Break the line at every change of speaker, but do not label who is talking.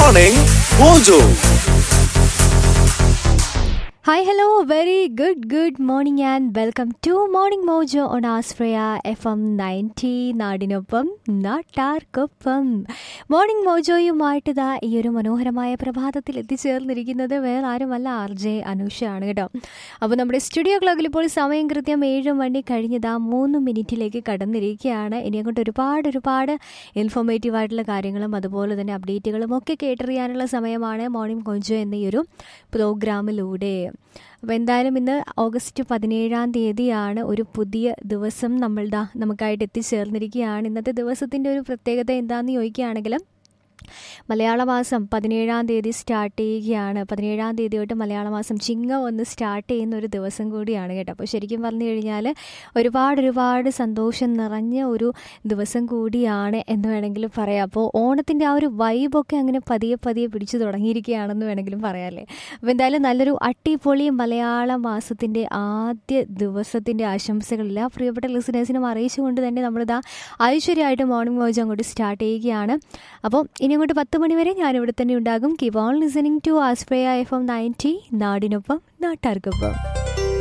Morning Mojo.
Hi, hello, very good, good morning and welcome to Morning Mojo on Aspraya FM 90 നാടിനൊപ്പം നാട്ടാർക്കൊപ്പം morning മോജോയുമായിട്ട് ഇതാ ഈ ഒരു മനോഹരമായ പ്രഭാതത്തിൽ എത്തിച്ചേർന്നിരിക്കുന്നത് വേറെ ആരുമല്ല ആർ ജെ അനുഷയാണ് കേട്ടോ അപ്പോൾ നമ്മുടെ സ്റ്റുഡിയോ ക്ലോക്കിൽ ഇപ്പോൾ സമയം കൃത്യം ഏഴ് മണി കഴിഞ്ഞതാ മൂന്ന് മിനിറ്റിലേക്ക് കടന്നിരിക്കുകയാണ് ഇനി അങ്ങോട്ട് ഒരുപാട് ഒരുപാട് ഇൻഫോർമേറ്റീവ് ആയിട്ടുള്ള കാര്യങ്ങളും അതുപോലെ തന്നെ അപ്ഡേറ്റുകളും ഒക്കെ കേട്ടറിയാനുള്ള സമയമാണ് മോർണിംഗ് മോജോ എന്ന ഈ ഒരു പ്രോഗ്രാമിലൂടെ അപ്പോൾ എന്തായാലും ഇന്ന് ഓഗസ്റ്റ് പതിനേഴാം തീയതിയാണ് ഒരു പുതിയ ദിവസം നമ്മളുടെ നമുക്കായിട്ട് എത്തിച്ചേർന്നിരിക്കുകയാണ് ഇന്നത്തെ ദിവസത്തിൻ്റെ ഒരു പ്രത്യേകത എന്താണെന്ന് ചോദിക്കുകയാണെങ്കിൽ മലയാള മാസം പതിനേഴാം തീയതി സ്റ്റാർട്ട് ചെയ്യുകയാണ് പതിനേഴാം തീയതി തൊട്ട് മലയാള മാസം ചിങ്ങം ഒന്ന് സ്റ്റാർട്ട് ചെയ്യുന്ന ഒരു ദിവസം കൂടിയാണ് കേട്ടോ അപ്പോൾ ശരിക്കും പറഞ്ഞു കഴിഞ്ഞാൽ ഒരുപാട് ഒരുപാട് സന്തോഷം നിറഞ്ഞ ഒരു ദിവസം കൂടിയാണ് എന്ന് വേണമെങ്കിലും പറയാം അപ്പോൾ ഓണത്തിൻ്റെ ആ ഒരു വൈബൊക്കെ അങ്ങനെ പതിയെ പതിയെ പിടിച്ചു തുടങ്ങിയിരിക്കുകയാണെന്ന് വേണമെങ്കിലും പറയാമല്ലേ അപ്പോൾ എന്തായാലും നല്ലൊരു അടിപൊളി മലയാള മാസത്തിൻ്റെ ആദ്യ ദിവസത്തിൻ്റെ ആശംസകൾ എല്ലാ പ്രിയപ്പെട്ട ലിസണേഴ്സിനും അറിയിച്ചുകൊണ്ട് തന്നെ നമ്മളിതാ ഐശ്വര്യമായിട്ട് മോർണിംഗ് മോജ് അങ്ങോട്ട് സ്റ്റാർട്ട് ചെയ്യുകയാണ് അപ്പോൾ ഇനി അങ്ങോട്ട് പത്ത് മണി വരെ ഞാനിവിടെ തന്നെ ഉണ്ടാകും കീപ് ഓൺ ലിസണിങ് ടു ആസ്പ്രയ എഫ് എം നയൻറ്റി നാടിനൊപ്പം നാട്ടാർക്കൊപ്പം